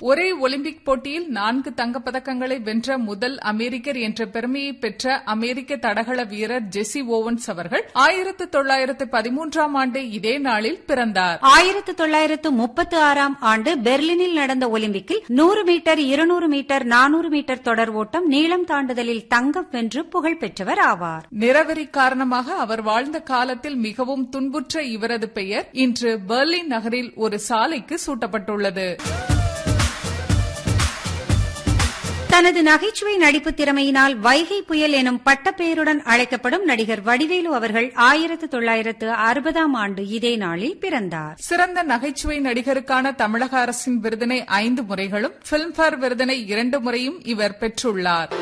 ஒரே ஒலிம்பிக் போட்டியில் நான்கு தங்கப்பதக்கங்களை வென்ற முதல் அமெரிக்கர் என்ற பெருமையை பெற்ற அமெரிக்க தடகள வீரர் ஜெசி ஓவன்ஸ் அவர்கள் ஆயிரத்து தொள்ளாயிரத்து பதிமூன்றாம் ஆண்டு இதே நாளில் பிறந்தார் ஆயிரத்து தொள்ளாயிரத்து முப்பத்து ஆறாம் ஆண்டு பெர்லினில் நடந்த ஒலிம்பிக்கில் நூறு மீட்டர் இருநூறு மீட்டர் நானூறு மீட்டர் தொடர் ஓட்டம் நீளம் தாண்டுதலில் தங்கம் வென்று புகழ் பெற்றவர் ஆவார் நிறவெறி காரணமாக அவர் வாழ்ந்த காலத்தில் மிகவும் துன்புற்ற இவரது பெயர் இன்று பெர்லின் நகரில் ஒரு சாலைக்கு சூட்டப்பட்டுள்ளது தனது நகைச்சுவை நடிப்பு திறமையினால் வைகை புயல் எனும் பட்டப்பெயருடன் அழைக்கப்படும் நடிகர் வடிவேலு அவர்கள் ஆயிரத்து தொள்ளாயிரத்து அறுபதாம் ஆண்டு இதே நாளில் பிறந்தார் சிறந்த நகைச்சுவை நடிகருக்கான தமிழக அரசின் விருதினை ஐந்து முறைகளும் பிலிம்பேர் விருதினை இரண்டு முறையும் இவர் பெற்றுள்ளார்